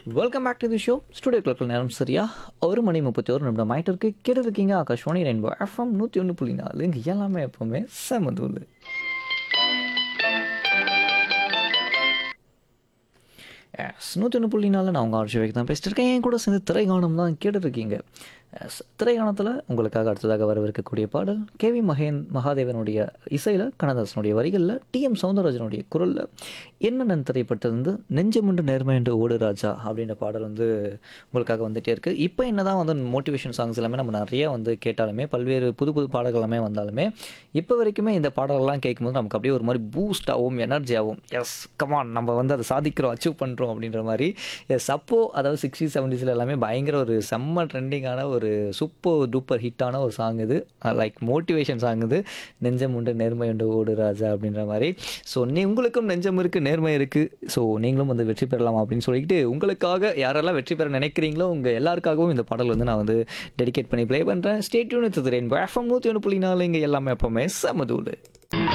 welcome back to the show studio கிளப்பில் நேரம் சரியா ஒரு மணி முப்பத்தி ஒரு நிமிடம் ஆயிட்டு இருக்கு கேட்டு இருக்கீங்க ஆகாஷ்வாணி ரெயின்போ எஃப்எம் நூற்றி ஒன்று புள்ளி நாலு இங்கே எல்லாமே எப்போவுமே செமதூள் எஸ் நூற்றி ஒன்று புள்ளி நாலில் நான் உங்கள் ஆர்ஜிவைக்கு தான் பேசிட்டு இருக்கேன் என் கூட சேர்ந்து திரைகானம் தான் கேட்டுருக்கீங்க எஸ் திரைகானத்தில் உங்களுக்காக அடுத்ததாக வரவிருக்கக்கூடிய பாடல் கேவி மகேன் மகாதேவனுடைய இசையில் கண்ணதாசனுடைய வரிகளில் டிஎம் சவுந்தரராஜனுடைய குரலில் என்னென்ன திரைப்பட்டது நெஞ்சமுண்டு நேர்மை என்று ஓடு ராஜா அப்படின்ற பாடல் வந்து உங்களுக்காக வந்துகிட்டே இருக்குது இப்போ என்ன தான் வந்து மோட்டிவேஷன் சாங்ஸ் எல்லாமே நம்ம நிறைய வந்து கேட்டாலுமே பல்வேறு புது புது பாடல்கள் எல்லாமே வந்தாலுமே இப்போ வரைக்குமே இந்த பாடல்கள்லாம் கேட்கும்போது நமக்கு அப்படியே ஒரு மாதிரி பூஸ்ட் ஆகும் எனர்ஜி ஆகும் எஸ் கமான் நம்ம வந்து அதை சாதிக்கிறோம் அச்சீவ் பண்ணுறோம் அப்படின்ற மாதிரி எஸ் அப்போ அதாவது சிக்ஸ்டி செவன்டிஸில் எல்லாமே பயங்கர ஒரு செம்ம ட்ரெண்டிங்கான ஒரு சூப்பர் டூப்பர் ஹிட்டான ஒரு சாங் இது லைக் மோட்டிவேஷன் சாங் இது நெஞ்சம் உண்டு நேர்மை உண்டு ஓடு ராஜா அப்படின்ற மாதிரி ஸோ நீ உங்களுக்கும் நெஞ்சம் இருக்குது நேர்மை இருக்குது ஸோ நீங்களும் வந்து வெற்றி பெறலாம் அப்படின்னு சொல்லிட்டு உங்களுக்காக யாரெல்லாம் வெற்றி பெற நினைக்கிறீங்களோ உங்கள் எல்லாருக்காகவும் இந்த பாடல் வந்து நான் வந்து டெடிகேட் பண்ணி ப்ளே பண்ணுறேன் ஸ்டேட் யூனிட் ரெயின்போ எஃப்எம் நூற்றி ஒன்று புள்ளி நாலு இங்கே எல்லாமே எப்போவுமே சமதூள்